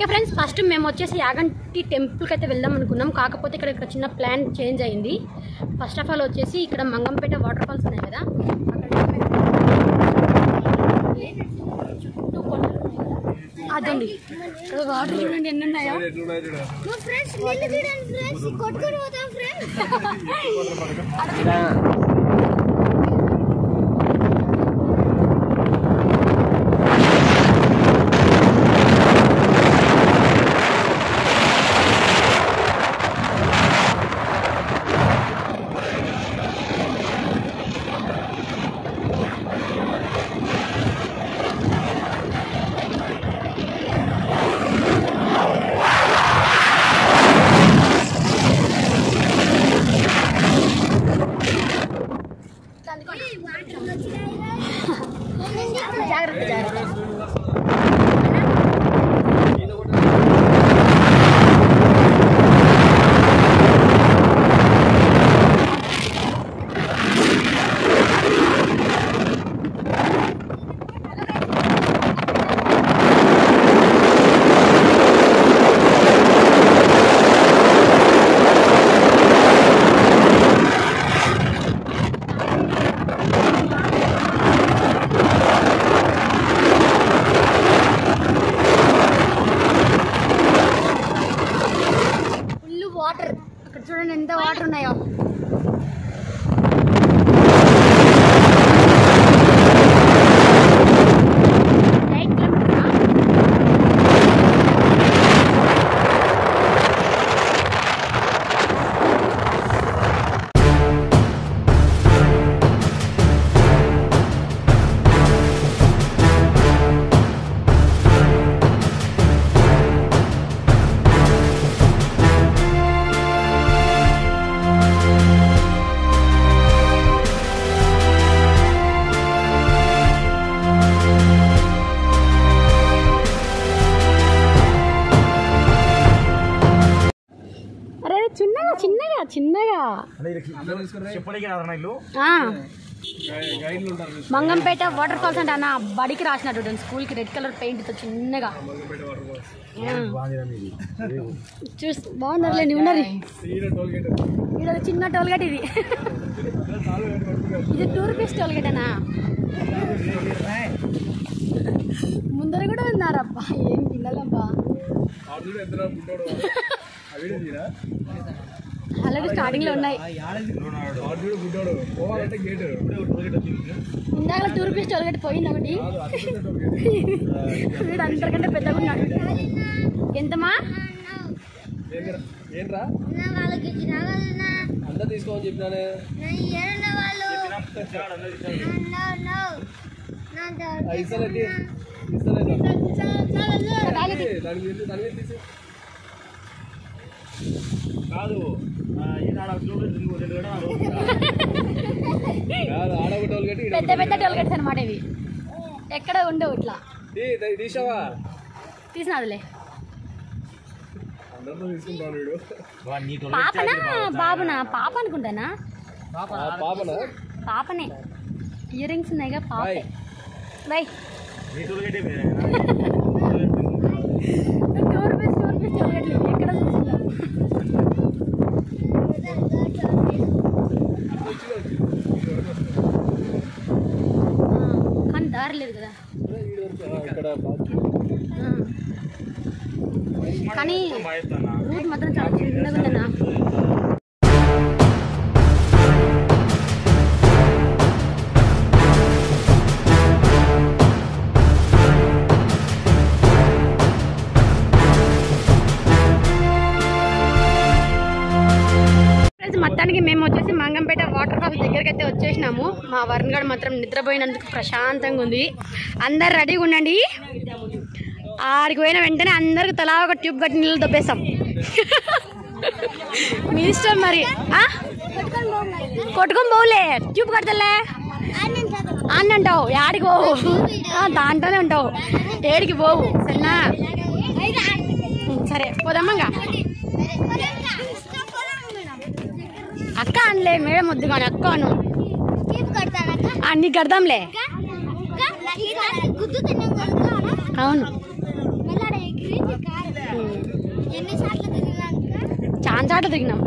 Okay friends first మేము వచ్చేసి యాగంటి టెంపుల్కి అయితే వెళ్దాం అనుకున్నాం కాకపోతే ఇక్కడ ఇక్కడ చిన్న ప్లాన్ చేంజ్ అయింది ఫస్ట్ ఆఫ్ ఆల్ వచ్చేసి ఇక్కడ మంగంపేట వాటర్ ఫాల్స్ ఉన్నాయి కదా చుట్టూ కొండలు ఉన్నాయి కదా. అదండి ఇక్కడ వాటర్ చూడండి ఎన్ని ఉన్నాయో మా ఫ్రెండ్స్ నీళ్ళు చూడండి ఫ్రెండ్స్ కొట్టుకొని పోతాం ఫ్రెండ్స్ జాగ్రత్త జాగ్రత్త ఫుల్ వాటర్ అక్కడ చూడండి ఎంత వాటర్ ఉన్నాయో ఎయిట్ కిలోమీటర్సా? అరే చిన్నగా చిన్నగా చిన్నగా చెప్పడానికి రాదన్న ఇల్లు ఆ. మంగంపేట వాటర్ ఫాల్స్ అంటే అన్న బడికి రాసినట్టు స్కూల్కి రెడ్ కలర్ పెయింట్ తో చిన్నగా ఆ. చూసి బాగున్నారులే నువ్వు ఉన్నది ఇది ఒక చిన్న టోల్గేట్ ఇది ఇది టూ రూపీస్ టోల్గేట్ అన్నా ముందర కూడా ఉన్నారబ్బా ఏం పిల్లలబ్బా అలాగే స్టార్టింగ్ లో ఉన్నాయి ఇందాక టూ రూపీస్ టోల్గేట్ పోయింది ఒకటి వీడు అందరికంటే పెద్దగా ఉన్నాడు ఎంతమా ఏంట్రా నా వాళ్ళకి ఇచ్చిన వాళ్ళనా అందరు తీసుకోమని చెప్పినానే నా ఏడున్న వాళ్ళు No, no. నా ఆ, ఇస్తానండి ఇస్తానండి తాగేది. దాని మీద దాని మీద తీసి కాదు ఈనాడు రెండు కాదు ఆడగొట్టాలి కట్టి పెద్ద పెద్ద టోల్గేట్స్ అనమాట ఇవి ఎక్కడ ఉండవు ఇట్లా తీసావా తీసినదిలే అందరితో తీసుకుంటాను వీడు పాపనా బాబునా పాప అనుకుంటానా ఆ, పాపనా పాపనే ఇయర్ రింగ్స్ ఉన్నాయిగా పాపే బై నీ టోల్గేటే వేరే టూ రూపీస్ టూ రూపీస్ టోల్గేట్లు ఎక్కడ చూస్తున్నారు కానీ దారి లేదు కదా ఇక్కడ ఆ. కానీ బాగున్నా రూట్ మాత్రం చాలా చిన్నగా ఉందన్నా ఫ్రెండ్స్ మొత్తానికి మేము వచ్చేసి మంగంపేట వాటర్ ఫాల్స్ దగ్గరికి అయితే వచ్చేసినాము మా వరుణ్ గారు మాత్రం నిద్రపోయినందుకు ప్రశాంతంగా ఉంది అందరు రెడీగా ఉండండి ఆడికి పోయిన వెంటనే అందరికి తలా ఒక ట్యూబ్ కట్టి నీళ్ళు దొబ్బేస్తాం మీ ఇష్టం మరి ఆ? కొట్టుకొని పోవులే ట్యూబ్ కడతలే అని అంటావు యాడికి పోవు ఆ, దాంట్లోనే ఉంటావు ఏడికి పోవు సరేనా సరే పోదామంగా అక్క అనలే మేడం వద్దు కానీ అక్క అను ఆ, నీకు కడదాంలే అవును చాంచాట దిగినాం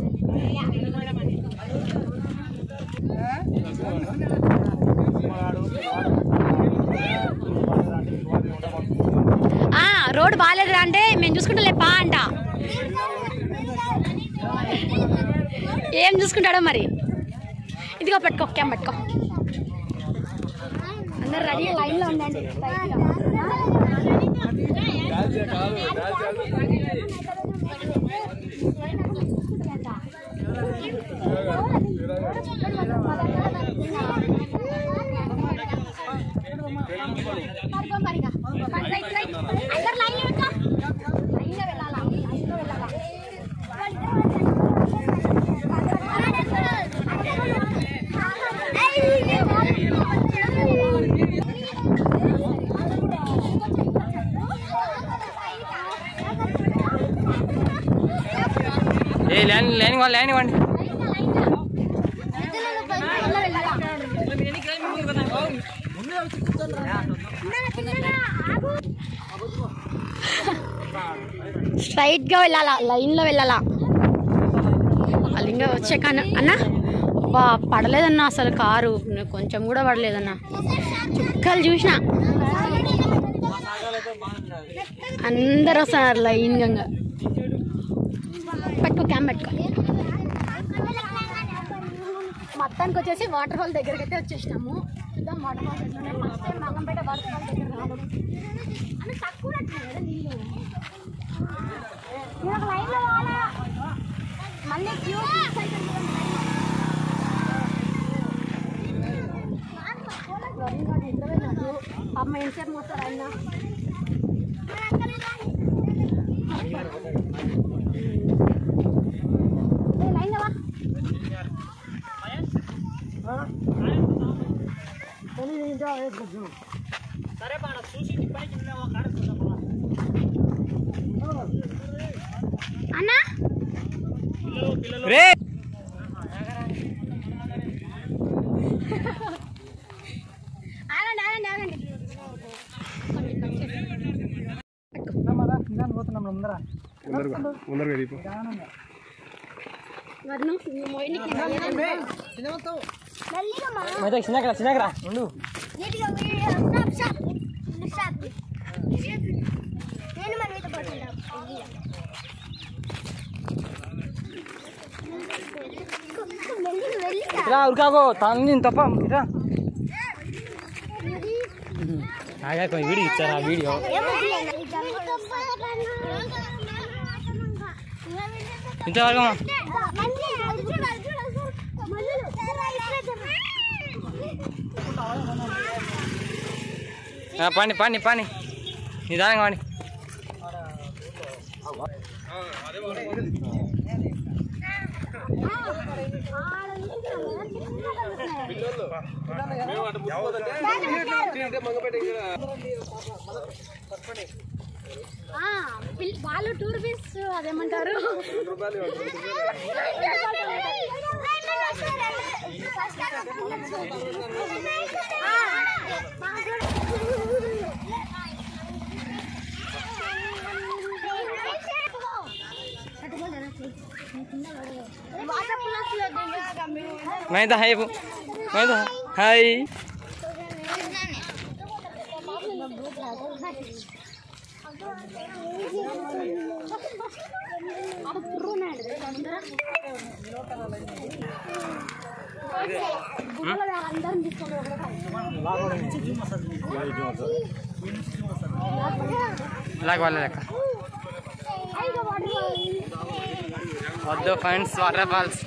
ఆ, రోడ్ బాగాలేదురా అంటే మేము చూసుకుంటా పా అంట ఏం చూసుకుంటాడో మరి ఇదిగో పెట్టుకో క్యామ్ పెట్టుకో అందరు రెడీ లైన్లో ఉండండి డాన్స్ కాదు డాన్స్ ఏ లైన్ లైన్ వాళ్ళు లైన్ ఇవ్వండి స్ట్రైట్ గా వెళ్ళాలా లైన్ లో వెళ్ళాలా వాళ్ళు ఇంకా వచ్చాక అన్న- అన్న బా పడలేదన్న అసలు కారు కొంచెం కూడా పడలేదన్న చుక్కలు చూసిన అందరు వస్తున్నారు లైన్ గంగా పెట్టుకో క్యామ్ పెట్టుకో మొత్తానికి వచ్చేసి వాటర్ ఫాల్ దగ్గరికి అయితే వచ్చేసినాము చూద్దాం వాటర్ ఫాల్ ఎట్లున్నాయి first time Mangampeta waterfall దగ్గర రావడం అని తక్కువ పడుతున్నాయి కదా నీళ్ళు నేను ఒక లైన్లో వాడా మళ్ళీ క్యూ ఫిక్స్ అయితే అమ్మ ఎంతసేపు మొత్తం ఆయన లైన్ వా అన్నా రే ఆగండి ఆగండి ఆగండి ముందరగా ముందరగా వెళ్ళిపో వర్ణం నీ మొయినికి చిన్నకరా చిన్నకరా ఉండు నీట్గా వీడియో స్టాప్ స్టాప్ స్టాప్ నేను మన మీద పడుతుంటా వెళ్ళి వెళ్ళి ఇలా ఉరికాకో తన్ని తప్ప ఇరా ఆగా కొన్ని వీడియో ఇచ్చారు ఆ వీడియో ఇంతవరకు ఆ, పండి పండి పండి నిదానంగా పండి ఆ, పిల్- వాళ్ళు టూ రూపీస్ అదేమంటారు మైదా హాయ్ మైదా హాయ్ అందరం తీసుకోండి ఇలాగ వాళ్ళ లెక్క వద్దు ఫ్రెండ్స్ వాటర్ ఫాల్స్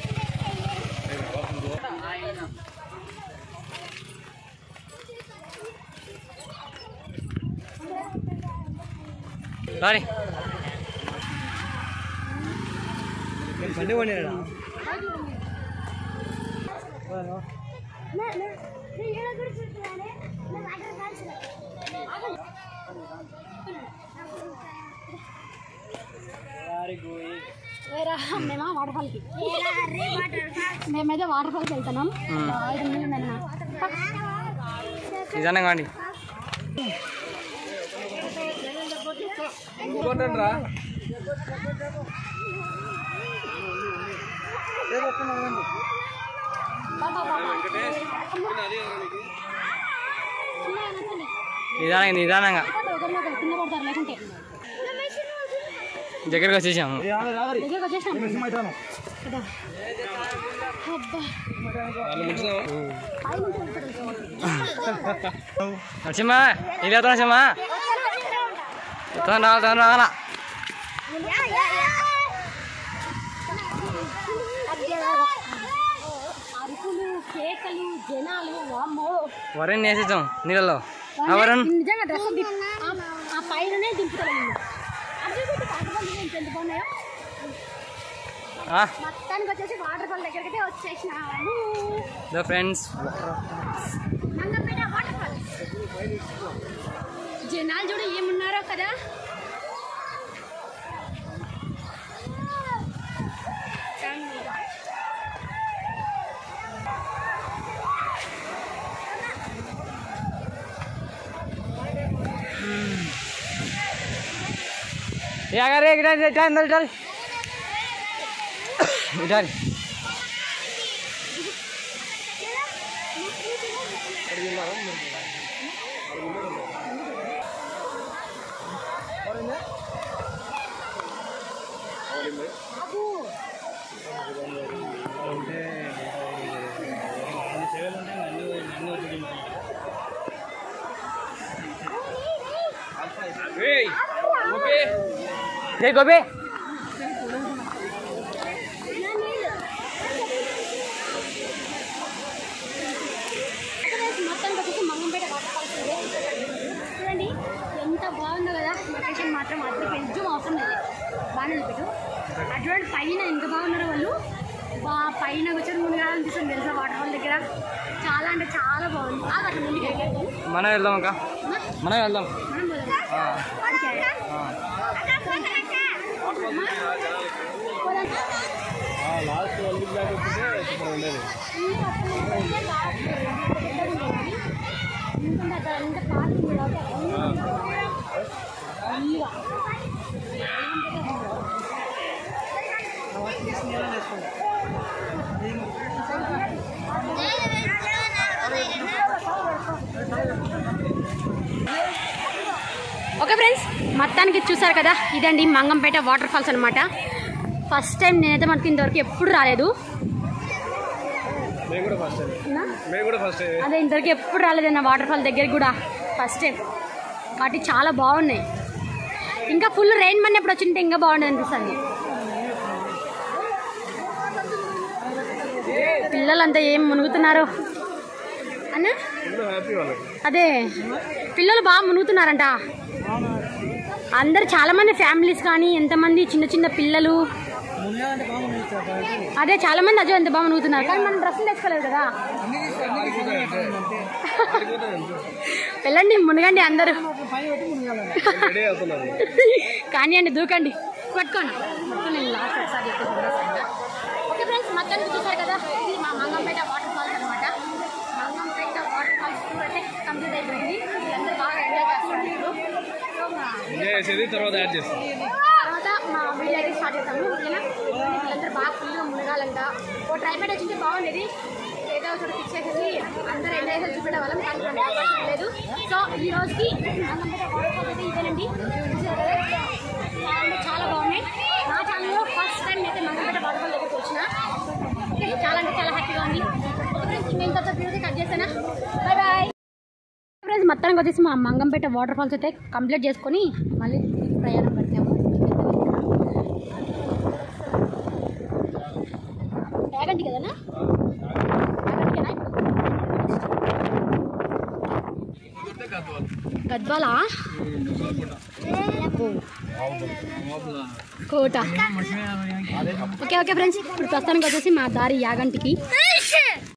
సారీ బండి కొనిరా వేరే మేమా వాటర్ ఫాల్కి మేమైతే వాటర్ ఫాల్కి వెళ్తున్నాం ఐదు నీళ్ళు ఉందన్న. నిజంగా కాండి ఇంకోటండి రా నిదానంగా నిదానంగా కింద పడతారు లేకుంటే దగ్గరికి వచ్చేసాము దగ్గరకు వచ్చేసినాం కదా అబ్బా నరసింహ ఇది అవుతా నరసింహ తొందర రావాలి తొందర రావాలా అరుపులు కేకలు జనాలు వామ్మో వరుణ్ వేసేసాం నీళ్ళలో ఆ వరుణ్ నిజంగా డ్రెస్ ఆ పైననే దింపుతారు నిన్ను అదే పెట్టి కాకపోతే ఎంత బాగున్నాయో ఆ, మొత్తానికి వచ్చేసి వాటర్ ఫాల్ దగ్గరికి అయితే వచ్చేసినాము the friends Mangampeta waterfall జనాలు చూడు ఏమున్నారో కదా ఏ అగారే ఇటా ఇటా ఇందా ఇటా ఇటా జై గోపి మొత్తానికి వచ్చేసి మంగంపేట వాటర్ ఫాల్స్ ఉంది చూడండి ఎంత బాగుందో కదా లొకేషన్ మాత్రం అద్దరు పెంచు అవసరం లేదు బాగానే పెట్టు అటువంటి పైన ఎంత బాగున్నారో వాళ్ళు బా పైన కూర్చొని మునిగాలనిపిస్తుంది తెలుసా వాటర్ ఫాల్ దగ్గర చాలా అంటే చాలా బాగుంది ఆ అట్లా ముందుకు వెళ్ళాలి మనం వెళ్దాం అక్క మనం వెళ్దాం మనం పోదాం. ఆడికి. పోదాం. లాస్ట్ వన్ వీక్ బ్యాక్ వస్తుంటే సూపర్ ఉండేది ఎందుకంటే అక్కడ అంతా పార్క్ ఉంది కాబట్టి ఫ్రీగా. ఓకే ఫ్రెండ్స్ మొత్తానికి చూసారు కదా ఇదండి మంగంపేట వాటర్ ఫాల్స్ అనమాట ఫస్ట్ టైం నేనైతే మనకి ఇంతవరకు ఎప్పుడు రాలేదు మేము కూడా ఫస్ట్ అవునా? మేము కూడా ఫస్ట్ అదే ఇంతవరకు ఎప్పుడు రాలేదన్న వాటర్ ఫాల్ దగ్గరికి కూడా ఫస్ట్ టైం వాటి చాలా బాగున్నాయి ఇంకా ఫుల్ రెయిన్ మనీ ఎప్పుడు వచ్చింటే ఇంకా బాగుండేది అనిపిస్తుంది పిల్లలంతా ఏం మునుగుతున్నారు అన్న ఫుల్ హ్యాపీ వాళ్ళకి అదే పిల్లలు బాగా మునుగుతున్నారంట అందరు చాలా మంది ఫ్యామిలీస్ కానీ ఎంతమంది చిన్న చిన్న పిల్లలు అదే చాలా మంది అదే ఎంత బాగా మునుగుతున్నారు కానీ మనం డ్రెస్సులు తెచ్చుకోలేదు కదా వెళ్ళండి మునగండి అందరూ రెడీ అవుతున్నారు కానీ అండి దూకండి పట్టుకోండి మొత్తం నేను లాస్ట్ ఒకసారి చెప్పేసి ఓకే ఫ్రెండ్స్ మొత్తానికి చూసారు కదా ఇది మా మంగంపేట వాటర్ ఫాల్స్ అనమాట మంగంపేట వాటర్ ఫాల్స్ టూర్ అయితే కంప్లీట్ అయిపోయింది వీళ్ళందరూ బాగా ఎంజాయ్ చేస్తున్నారు సో మా ఎంజాయ్ చేసేది తర్వాత యాడ్ చేస్తాం తర్వాత మా వీడియో అయితే స్టార్ట్ చేస్తాము ఓకేనా వీళ్ళందరూ బాగా ఫుల్గా మునగాలంట ఓ ట్రై పెట్టి వచ్చింటే బాగుండేది ఏదో ఒకటి ఫిక్స్ చేసేసి అందరూ ఎంజాయ్ చేసి చూపెట్టే వాళ్ళం కానీ మనకి అవకాశం లేదు సో ఈ రోజుకి మంగంపేట వాటర్ ఫాల్స్ అయితే ఇదేనండి చూసారు కదా? చాలా చాలా బాగున్నాయి నా ఛానల్లో ఫస్ట్ టైం అయితే మంగంపేట వాటర్ ఫాల్ దగ్గరికి వచ్చిన ఓకే చాలా అంటే చాలా హ్యాపీగా ఉంది ఫ్రెండ్స్ మేము తర్వాత వీడియో కట్ చేసానా బాయ్ బాయ్ ఫ్రెండ్స్ మొత్తానికి వచ్చేసి మా మంగంపేట వాటర్ ఫాల్స్ అయితే కంప్లీట్ చేసుకొని మళ్ళీ తిరిగి ప్రయాణం పెడతాము యాగంటి కదనా యాగంటికేనా గద్వాలా కోట ఓకే ఓకే ఫ్రెండ్స్ ఇప్పుడు ప్రస్తుతానికి వచ్చేసి మా దారి యాగంటికి